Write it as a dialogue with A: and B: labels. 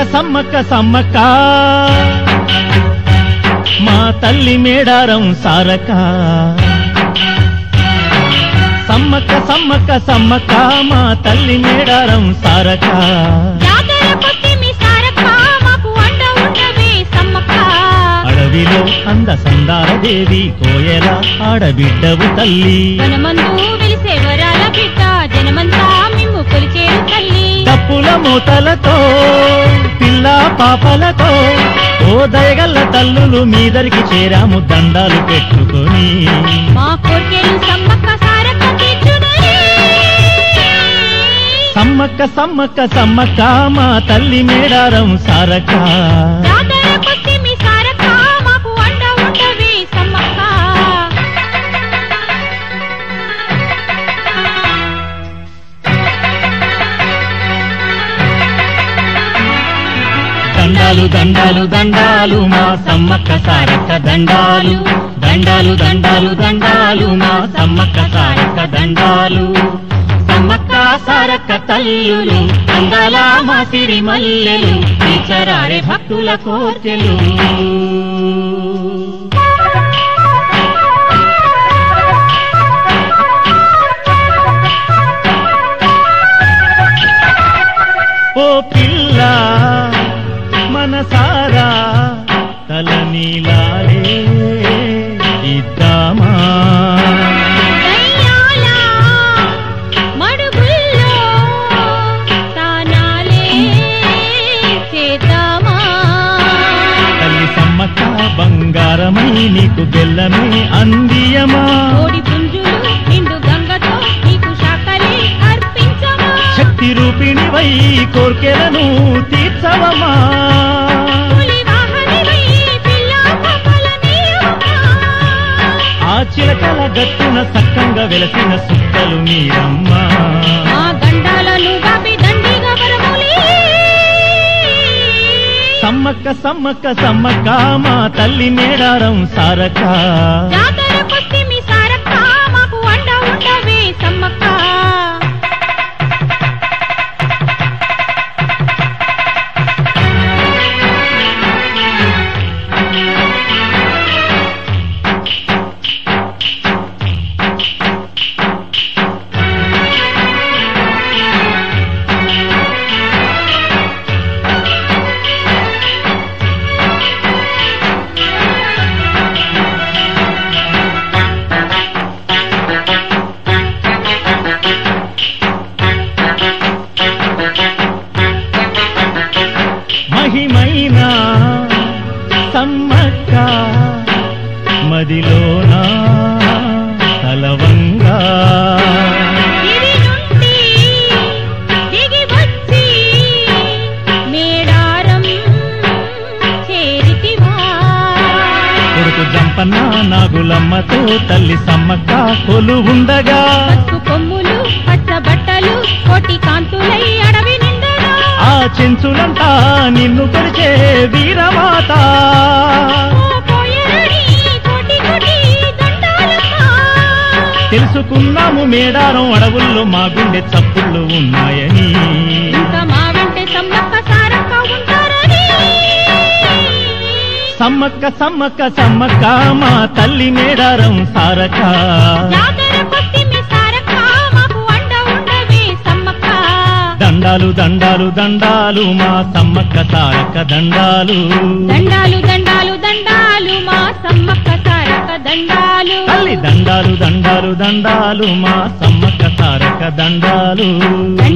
A: సమ్మక్క సమ్మక్క మా తల్లి మేడారం సారక సమ్మక్క సమ్మక్క సమ్మక్క మా తల్లి మేడారం సారక
B: జాతర కొట్టి మీ సారక్క మాకు అండ ఉండవే సమ్మక్క
A: అడవిలో అంద సందార దేవి కోయల ఆడబిడ్డవు తల్లి
B: వనమందు వెలిసే వరాల బిడ్డ జనమంతా మిమ్ము కొలిచేరు తల్లి
A: తప్పుల మూతలతో పిల్ల పాపలతో ఓ దయగల్ల తల్లులు మీదరికి చేరాము దండాలు పెట్టుకొని
B: మా కోర్కెలు సమ్మక్క సారక్క తీర్చునని
A: సమ్మక్క సమ్మక్క సమ్మక్క మా తల్లి మేడారం సారక
B: జాతర కొట్టి మీ సారక్క మాకు అండ ఉండవే సమ్మక్క
A: దండాలు దండాలు దండాలు మా సమ్మక్క సారక్క దండాలు దండాలు దండాలు దండాలు మా సమ్మక్క సారక్క దండాలు సమ్మక్క సారక్క తల్లులు అందాల మా సిరి మల్లెలు తీచరారే భక్తుల కోర్కెలు ఓ పిల్ల మనసారా తల నీలాలే ఇద్దామా
B: దయ్యాల మడుగుల్లో తానాలే చేద్దామా
A: తల్లి సమ్మక్క బంగారమై నీకు బెల్లమే అందియమా
B: కోడి పుంజులు నిండు గంగతో నీకు శాఖలే అర్పించమా
A: శక్తి రూపిణివై కోర్కెలను తీర్చవమా
B: పులి వాహనివై పిల్ల పాపల నీవమ్మా.
A: ఆ చిలకల గట్టున సక్కంగా వెలసిన సుక్కలు మీరమ్మా
B: మా గండాలను గాపి దండిగా వరములి
A: సమ్మక్క సమ్మక్క సమ్మక్క మా తల్లి మేడారం సారక
B: జాతర కొట్టి మీ సారక్క మాకు అండ ఉండవే సమ్మక్క
A: మహిమైన సమ్మక్క మదిలోన తలవంగా
B: దివి నుండి దిగి వచ్చి మేడారం చేరితివా
A: కొడుకు జంపన్న నాగులమ్మతో తల్లి సమ్మక్క కొలు ఉండగా
B: పసుపు కొమ్ములు పచ్చ బట్టలు కోటి కాంతులై అడవి నిండగా
A: ఆ చెంచులంతా నిన్ను కొలిచే వీరమాత
B: ఓ పోయరడి కోటి కోటి దండాలమ్మా.
A: తెలుసుకున్నాము మేడారం అడవుల్లో మా గుండె చప్పుళ్ళు ఉన్నాయని
B: ఇంకా మా వెంటే సమ్మక్క సారక్క ఉంటారని
A: సమ్మక్క సమ్మక్క సమ్మక్క మా తల్లి మేడారం సారక
B: జాతర కొట్టి మీ సారక్క మాకు అండ ఉండవే సమ్మక్క
A: దండాలు దండాలు దండాలు మా సమ్మక్క సారక దండాలు
B: దండాలు దండాలు దండాలు మా సమ్మక్క సారక్క దండాలు
A: తల్లి దండాలు దండాలు దండాలు మా సమ్మక్క సారక దండాలు